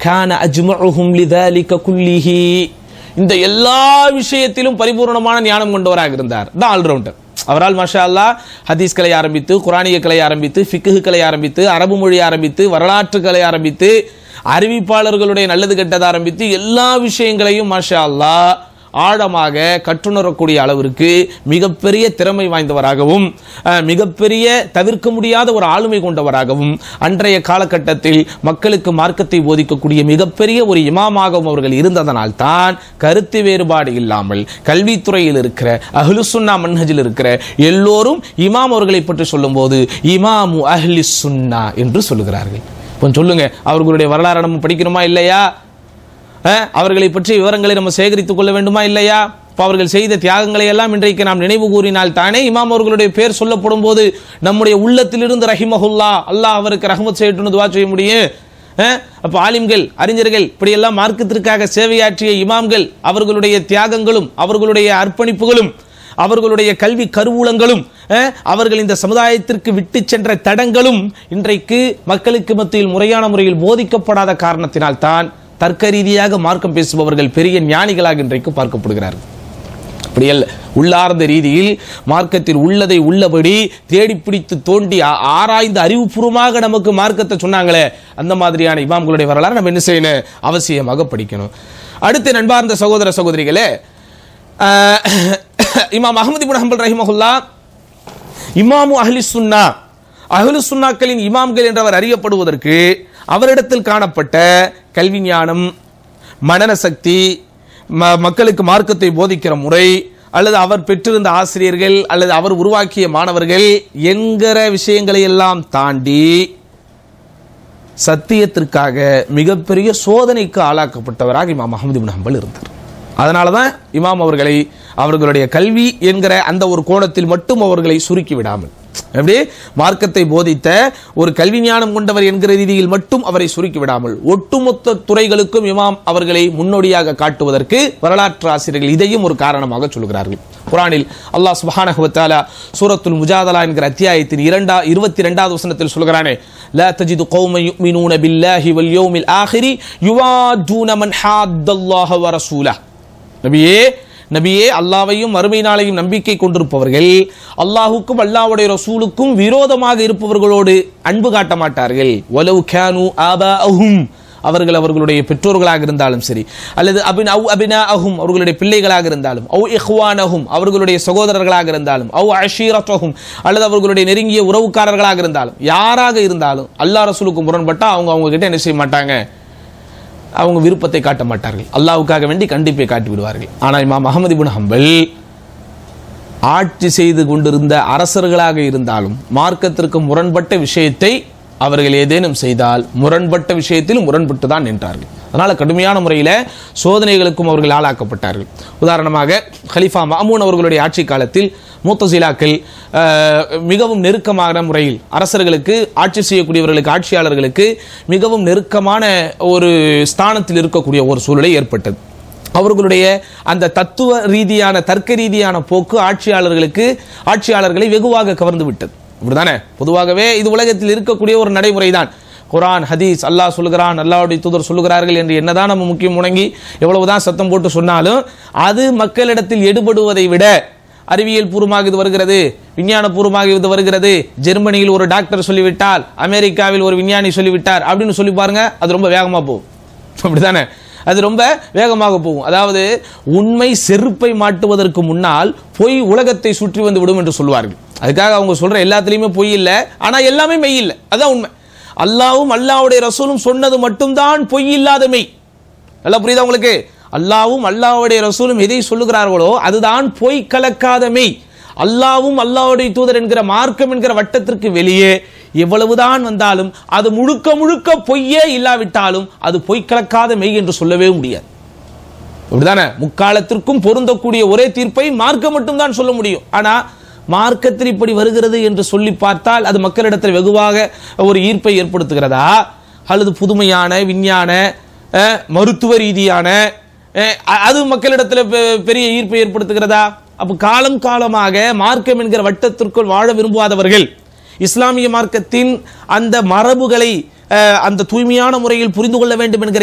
கான அஜ்மஉஹும் லிதாலிக குல்லிஹி இந்த எல்லா விஷயத்திலும் பரிபூர்ணமான ஞானம் கொண்டவராக இருந்தார் தான் ஆல்ரவுண்டர் அவரால் மாஷா அல்லாஹ் ஹதீஸ் கலை ஆரம்பித்து குரானிய கலை ஆரம்பித்து ஃபிக்ஹு கலை ஆரம்பித்து அரபு மொழி ஆரம்பித்து வரலாற்று கலை ஆரம்பித்து அறிவிப்பாளர்களுடைய நல்லது கெட்டது ஆரம்பித்து எல்லா விஷயங்களையும் மாஷா அல்லாஹ் ஆழமாக கற்றுணரக்கூடிய அளவிற்கு மிகப்பெரிய திறமை வாய்ந்தவராகவும் அஹ், மிகப்பெரிய தவிர்க்க முடியாத ஒரு ஆளுமை கொண்டவராகவும் அன்றைய காலகட்டத்தில் மக்களுக்கு மார்க்கத்தை போதிக்கக்கூடிய மிகப்பெரிய ஒரு இமாமாகவும் அவர்கள் இருந்ததனால் தான் கருத்து வேறுபாடு இல்லாமல் கல்வித்துறையில் இருக்கிற அஹ்லுசுன்னா மன்ஹஜில் இருக்கிற எல்லோரும் இமாம் அவர்களை பற்றி சொல்லும்போது இமாமு அஹ்லி சுன்னா என்று சொல்லுகிறார்கள் கொஞ்சம் சொல்லுங்க அவர்களுடைய வரலாறு நம்ம படிக்கணுமா இல்லையா அஹ், அவர்களை பற்றிய விவரங்களை நம்ம சேகரித்துக் கொள்ள வேண்டுமா இல்லையா இப்போ அவர்கள் செய்த தியாகங்களை எல்லாம் இன்றைக்கு நாம் நினைவு கூறினால் தானே இமாம் அவர்களுடைய பேர் சொல்லப்படும் போது நம்முடைய உள்ளத்திலிருந்து ரஹிமஹுல்லா அல்லாஹ் அவருக்கு ரஹமத் செய்யட்டும்னு துவா செய்ய முடியும் அஹ், அப்போ ஆலிம்கள் அறிஞர்கள் இப்படியெல்லாம் மார்க்கத்திற்காக சேவையாற்றிய இமாம்கள் அவர்களுடைய தியாகங்களும் அவர்களுடைய அர்ப்பணிப்புகளும் அவர்களுடைய கல்வி கருவூலங்களும் அஹ், அவர்கள் இந்த சமுதாயத்திற்கு விட்டு சென்ற தடங்களும் இன்றைக்கு மக்களுக்கு மத்தியில் முறையான முறையில் போதிக்கப்படாத காரணத்தினால் தான் தர்க்க ரீதியாக மார்க்கம் பேசுபவர்கள் பெரிய ஞானிகளாக இன்றைக்கு பார்க்கப்படுகிறார்கள் அப்படி அல்ல உள்ளார்ந்த ரீதியில் மார்க்கத்தில் உள்ளதை உள்ளபடி தேடி பிடித்து தோண்டி ஆ- ஆராய்ந்து அறிவுபூர்வமாக நமக்கு மார்க்கத்தை சொன்னாங்களே அந்த மாதிரியான இமாம்களுடைய வரலாறு நம்ம என்ன செய்யணும் அவசியமாக படிக்கணும் அடுத்து நண்பார்ந்த சகோதர சகோதரிகளே ஆஹ், இமாம் அகமது இப்னு ஹம்பல் ரஹிமஹுல்லா இமாமு அஹ்லி சுன்னா அஹ்லு சுன்னாக்களின் இமாம்கள் என்றவர் அறியப்படுவதற்கு அவரிடத்தில் காணப்பட்ட கல்வி ஞானம் மனன சக்தி ம- மக்களுக்கு மார்க்கத்தை போதிக்கிற முறை அல்லது அவர் பெற்றிருந்த ஆசிரியர்கள் அல்லது அவர் உருவாக்கிய மாணவர்கள் என்கிற விஷயங்களை எல்லாம் தாண்டி சத்தியத்திற்காக மிகப்பெரிய சோதனைக்கு ஆளாக்கப்பட்டவராக இமாம் அஹமது இப்னு ஹம்பல் இருந்தார் அதனால தான் இமாம் அவர்களை அவர்களுடைய கல்வி என்கிற அந்த ஒரு கோணத்தில் மட்டும் அவர்களை சுருக்கி விடாமல் எப்படி மார்க்கத்தை போதித்த ஒரு கல்வி ஞானம் கொண்டவர் என்கிற ரீதியில் மட்டும் அவரை சுருக்கி விடாமல் ஒட்டுமொத்த துறைகளுக்கும் இமாம் அவர்களை முன்னோடியாக காட்டுவதற்கு வரலாற்று ஆசிரியர்கள் இதையும் ஒரு காரணமாக சொல்கிறார்கள் குரானில் அல்லாஹ் சுப்ஹானஹு வ தஆலா சூரத்துல் முஜாதலா என்கிற அத்தியாயத்தின் இரண்டா இருபத்தி ரெண்டாவது வசனத்தில் சொல்கிறானே لا تجد قوما يؤمنون بالله واليوم الآخر يوادون من حاد الله ورسوله நபியே நபியே அல்லாவையும் மறுமை நாளையும் நம்பிக்கை கொண்டிருப்பவர்கள் அல்லாஹுக்கும் அல்லாஹ்வுடைய ரசூலுக்கும் விரோதமாக இருப்பவர்களோடு அன்பு காட்ட மாட்டார்கள் வலவு கேனு ஆபாஅஹும் அவர்கள் அவர்களுடைய பெற்றோர்களாக இருந்தாலும் சரி அல்லது அபின் அவு அபினா அஹும் அவர்களுடைய பிள்ளைகளாக இருந்தாலும் அவு இஹ்வானஹும் அவர்களுடைய சகோதரர்களாக இருந்தாலும் அவு அஷீரத்தஹும் அல்லது அவர்களுடைய நெருங்கிய உறவுக்காரர்களாக இருந்தாலும் யாராக இருந்தாலும் அல்லாஹ் ரசூலுக்கு முரண்பட்டா அவங்க அவங்க கிட்ட என்ன செய்ய மாட்டாங்க அவங்க விருப்பத்தை காட்ட மாட்டார்கள் அல்லாஹ்வுக்காக வேண்டி கண்டிப்பை காட்டி விடுவார்கள் ஆனால் இமாம் அகமது இப்னு ஹம்பல் ஆட்சி செய்து கொண்டிருந்த அரசர்களாக இருந்தாலும் மார்க்கத்திற்கு முரண்பட்ட விஷயத்தை அவர்கள் ஏதேனும் செய்தால் முரண்பட்ட விஷயத்தில் முரண்பட்டு தான் நின்றார்கள் அதனால கடுமையான முறையில் சோதனைகளுக்கும் அவர்கள் ஆளாக்கப்பட்டார்கள் உதாரணமாக ஹலிஃபா மாமூன் அவர்களுடைய ஆட்சி காலத்தில் மூத்தசிலாக்கள் அஹ், மிகவும் நெருக்கமான முறையில் அரசர்களுக்கு ஆட்சி செய்யக்கூடியவர்களுக்கு ஆட்சியாளர்களுக்கு மிகவும் நெருக்கமான ஒரு ஸ்தானத்தில் இருக்கக்கூடிய ஒரு சூழ்நிலை ஏற்பட்டது அவர்களுடைய அந்த தத்துவ ரீதியான தர்க்க ரீதியான போக்கு ஆட்சியாளர்களுக்கு ஆட்சியாளர்களை வெகுவாக கவர்ந்து விட்டது இப்படிதானே பொதுவாகவே இது உலகத்தில் இருக்கக்கூடிய ஒரு நடைமுறை தான் குரான் ஹதீஸ் அல்லாஹ் சொல்லுகிறான் அல்லாஹ்வுடைய தூதர் சொல்லுகிறார்கள் என்று என்னதான் நம்ம முக்கியம் முணங்கி எவ்வளவுதான் சத்தம் போட்டு சொன்னாலும் அது மக்களிடத்தில் எடுபடுவதை விட அறிவியல் பூர்வமாக இது வருகிறது விஞ்ஞான பூர்வமாக இது வருகிறது ஜெர்மனியில் ஒரு டாக்டர் சொல்லிவிட்டால் அமெரிக்காவில் ஒரு விஞ்ஞானி சொல்லிவிட்டார் அப்படின்னு சொல்லி பாருங்க அது ரொம்ப வேகமா போகும் அப்படிதானே அது ரொம்ப வேகமாக போகும் அதாவது உண்மை செருப்பை மாட்டுவதற்கு முன்னால் பொய் உலகத்தை சுற்றி வந்து விடும் என்று சொல்வார்கள் அதுக்காக அவங்க சொல்ற எல்லாத்துலயுமே பொய் இல்லை ஆனா எல்லாமே மெய் இல்லை அதான் உண்மை அல்லாவும் அல்லாவுடைய ரசூலும் சொன்னது மட்டும்தான் பொய் இல்லாத மெய் நல்லா புரியுதா உங்களுக்கு அல்லாவும் அல்லாஹ்வுடைய ரசூலும் எதை சொல்லுகிறார்களோ அதுதான் பொய் கலக்காத மெய் அல்லாவும் அல்லாஹ்வுடைய தூதர் என்கிற மார்க்கம் என்கிற வட்டத்திற்கு வெளியே எவ்வளவுதான் வந்தாலும் அது முழுக்க முழுக்க பொய்யே இல்லாவிட்டாலும் அது பொய் கலக்காத மெய் என்று சொல்லவே முடியாது அப்படிதானே முக்காலத்திற்கும் பொருந்தக்கூடிய ஒரே தீர்ப்பை மார்க்கம் மட்டும்தான் சொல்ல முடியும் ஆனா மார்க்கத்தில் இப்படி வருகிறது என்று சொல்லி பார்த்தால் அது மக்களிடத்தில் வெகுவாக ஒரு ஈர்ப்பை ஏற்படுத்துகிறதா அல்லது புதுமையான விஞ்ஞான அஹ், மருத்துவ ரீதியான அஹ், அ- அது மக்களிடத்தில் பெ- பெரிய ஈர்ப்பை ஏற்படுத்துகிறதா அப்ப காலம் காலமாக மார்க்கம் என்கிற வட்டத்திற்குள் வாழ விரும்பாதவர்கள் இஸ்லாமிய மார்க்கத்தின் அந்த மரபுகளை அஹ், அந்த தூய்மையான முறையில் புரிந்து கொள்ள வேண்டும் என்கிற